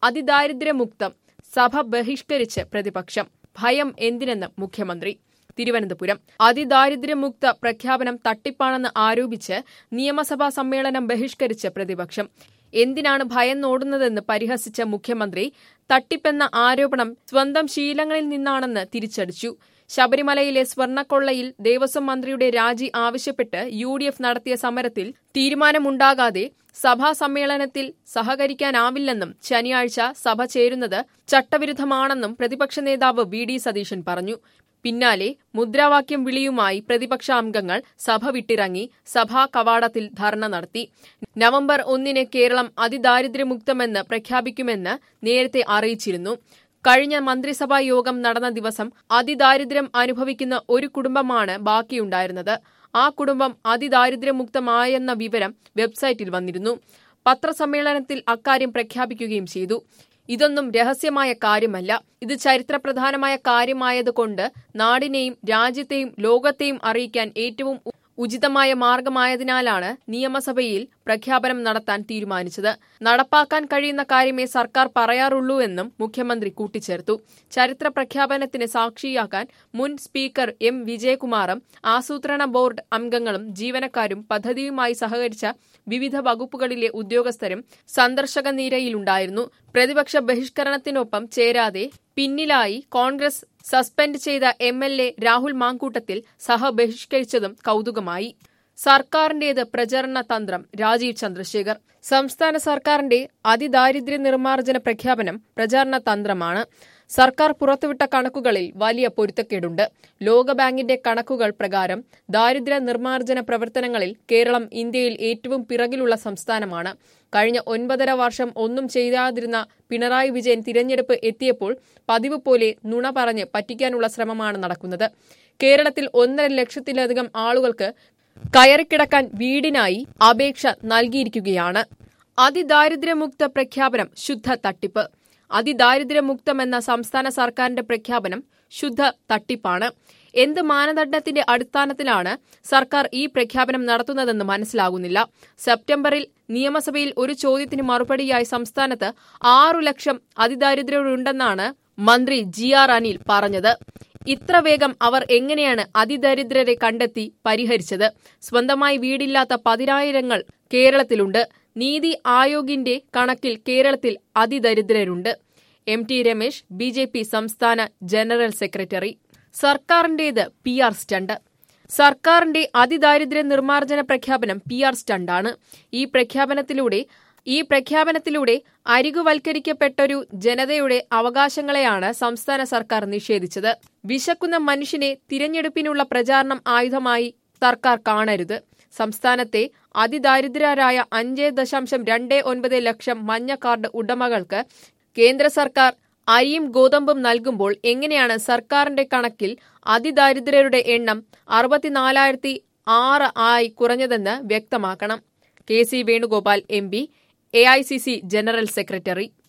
അതിദാരിദ്ര്യമുക്തം സഭ ബഹിഷ്കരിച്ച് പ്രതിപക്ഷം ഭയം എന്തിനെന്ന് മുഖ്യമന്ത്രി തിരുവനന്തപുരം അതിദാരിദ്ര്യമുക്ത പ്രഖ്യാപനം തട്ടിപ്പാണെന്ന് ആരോപിച്ച് നിയമസഭാ സമ്മേളനം ബഹിഷ്കരിച്ച് പ്രതിപക്ഷം എന്തിനാണ് ഭയന്നോടുന്നതെന്ന് പരിഹസിച്ച മുഖ്യമന്ത്രി തട്ടിപ്പെന്ന ആരോപണം സ്വന്തം ശീലങ്ങളിൽ നിന്നാണെന്ന് തിരിച്ചടിച്ചു ശബരിമലയിലെ സ്വർണ്ണക്കൊള്ളയിൽ ദേവസ്വം മന്ത്രിയുടെ രാജി ആവശ്യപ്പെട്ട് യു ഡി എഫ് നടത്തിയ സമരത്തിൽ തീരുമാനമുണ്ടാകാതെ സഭാ സമ്മേളനത്തിൽ സഹകരിക്കാനാവില്ലെന്നും ശനിയാഴ്ച സഭ ചേരുന്നത് ചട്ടവിരുദ്ധമാണെന്നും പ്രതിപക്ഷ നേതാവ് വി ഡി സതീശൻ പറഞ്ഞു പിന്നാലെ മുദ്രാവാക്യം വിളിയുമായി പ്രതിപക്ഷ അംഗങ്ങൾ സഭ വിട്ടിറങ്ങി സഭാ കവാടത്തിൽ ധർണ നടത്തി നവംബർ ഒന്നിന് കേരളം അതിദാരിദ്ര്യമുക്തമെന്ന് പ്രഖ്യാപിക്കുമെന്ന് നേരത്തെ അറിയിച്ചിരുന്നു കഴിഞ്ഞ മന്ത്രിസഭാ യോഗം നടന്ന ദിവസം അതിദാരിദ്ര്യം അനുഭവിക്കുന്ന ഒരു കുടുംബമാണ് ബാക്കിയുണ്ടായിരുന്നത് ആ കുടുംബം അതിദാരിദ്ര്യമുക്തമായെന്ന വിവരം വെബ്സൈറ്റിൽ വന്നിരുന്നു പത്രസമ്മേളനത്തിൽ അക്കാര്യം പ്രഖ്യാപിക്കുകയും ചെയ്തു ഇതൊന്നും രഹസ്യമായ കാര്യമല്ല ഇത് ചരിത്രപ്രധാനമായ കാര്യമായതുകൊണ്ട് നാടിനെയും രാജ്യത്തെയും ലോകത്തെയും അറിയിക്കാൻ ഏറ്റവും ഉചിതമായ മാർഗമായതിനാലാണ് നിയമസഭയിൽ പ്രഖ്യാപനം നടത്താൻ തീരുമാനിച്ചത് നടപ്പാക്കാൻ കഴിയുന്ന കാര്യമേ സർക്കാർ പറയാറുള്ളൂ എന്നും മുഖ്യമന്ത്രി കൂട്ടിച്ചേർത്തു ചരിത്ര പ്രഖ്യാപനത്തിന് സാക്ഷിയാക്കാൻ മുൻ സ്പീക്കർ എം വിജയകുമാറും ആസൂത്രണ ബോർഡ് അംഗങ്ങളും ജീവനക്കാരും പദ്ധതിയുമായി സഹകരിച്ച വിവിധ വകുപ്പുകളിലെ ഉദ്യോഗസ്ഥരും സന്ദർശക നിരയിലുണ്ടായിരുന്നു പ്രതിപക്ഷ ബഹിഷ്കരണത്തിനൊപ്പം ചേരാതെ പിന്നിലായി കോൺഗ്രസ് സസ്പെൻഡ് ചെയ്ത M L A Rahul Mamkootathil സഹ ബഹിഷ്കരിച്ചതും കൗതുകമായി സർക്കാരിന്റേത് പ്രചരണ തന്ത്രം രാജീവ് ചന്ദ്രശേഖർ സംസ്ഥാന സർക്കാരിന്റെ അതിദാരിദ്ര്യ നിർമ്മാർജ്ജന പ്രഖ്യാപനം പ്രചാരണ തന്ത്രമാണ് സർക്കാർ പുറത്തുവിട്ട കണക്കുകളിൽ വലിയ പൊരുത്തക്കേടുണ്ട് ലോകബാങ്കിന്റെ കണക്കുകൾ പ്രകാരം ദാരിദ്ര്യ നിർമ്മാർജ്ജന പ്രവർത്തനങ്ങളിൽ കേരളം ഇന്ത്യയിൽ ഏറ്റവും പിറകിലുള്ള സംസ്ഥാനമാണ് കഴിഞ്ഞ ഒൻപതര വർഷം ഒന്നും ചെയ്യാതിരുന്ന പിണറായി വിജയൻ തിരഞ്ഞെടുപ്പ് എത്തിയപ്പോൾ പതിവ് പോലെ നുണ പറഞ്ഞ് പറ്റിക്കാനുള്ള ശ്രമമാണ് നടക്കുന്നത് കേരളത്തിൽ ഒന്നര ലക്ഷത്തിലധികം ആളുകൾക്ക് കയറിക്കിടക്കാൻ വീടിനായി അപേക്ഷ നൽകിയിരിക്കുകയാണ് അതിദാരിദ്ര്യമുക്ത പ്രഖ്യാപനം ശുദ്ധ തട്ടിപ്പ് അതിദാരിദ്ര്യമുക്തമെന്ന സംസ്ഥാന സർക്കാരിന്റെ പ്രഖ്യാപനം ശുദ്ധ തട്ടിപ്പാണ് എന്ത് മാനദണ്ഡത്തിന്റെ അടിസ്ഥാനത്തിലാണ് സർക്കാർ ഈ പ്രഖ്യാപനം നടത്തുന്നതെന്ന് മനസ്സിലാകുന്നില്ല സെപ്റ്റംബറിൽ നിയമസഭയിൽ ഒരു ചോദ്യത്തിന് മറുപടിയായി സംസ്ഥാനത്ത് ആറു ലക്ഷം അതിദാരിദ്ര്യരുണ്ടെന്നാണ് മന്ത്രി ജി ആർ അനിൽ പറഞ്ഞത് ഇത്ര വേഗം അവർ എങ്ങനെയാണ് അതിദരിദ്രരെ കണ്ടെത്തി പരിഹരിച്ചത് സ്വന്തമായി വീടില്ലാത്ത പതിനായിരങ്ങൾ കേരളത്തിലുണ്ട് നീതി ആയോഗിന്റെ കണക്കിൽ കേരളത്തിൽ അതിദരിദ്രരുണ്ട് M T Ramesh B J P സംസ്ഥാന ജനറൽ സെക്രട്ടറി സർക്കാരിന്റേത് പി ആർ സ്റ്റണ്ട് സർക്കാരിന്റെ അതിദാരിദ്ര്യ നിർമ്മാർജ്ജന പ്രഖ്യാപനം പി ആർ സ്റ്റണ്ടാണ് ഈ പ്രഖ്യാപനത്തിലൂടെ ഈ പ്രഖ്യാപനത്തിലൂടെ അരികുവൽക്കരിക്കപ്പെട്ടൊരു ജനതയുടെ അവകാശങ്ങളെയാണ് സംസ്ഥാന സർക്കാർ നിഷേധിച്ചത് വിശക്കുന്ന മനുഷ്യനെ തിരഞ്ഞെടുപ്പിനുള്ള പ്രചാരണം ആയുധമായി സർക്കാർ കാണരുത് സംസ്ഥാനത്തെ അതിദാരിദ്രരായ അഞ്ച് ദശാംശം രണ്ട് ഒൻപത് ലക്ഷം മഞ്ഞ കാർഡ് ഉടമകൾക്ക് കേന്ദ്ര സർക്കാർ അരിയും ഗോതമ്പും നൽകുമ്പോൾ എങ്ങനെയാണ് സർക്കാരിന്റെ കണക്കിൽ അതിദാരിദ്രരുടെ എണ്ണം അറുപത്തിനാലായിരത്തി ആറ് ആയി കുറഞ്ഞതെന്ന് വ്യക്തമാക്കണം K C Venugopal M P A I C C general secretary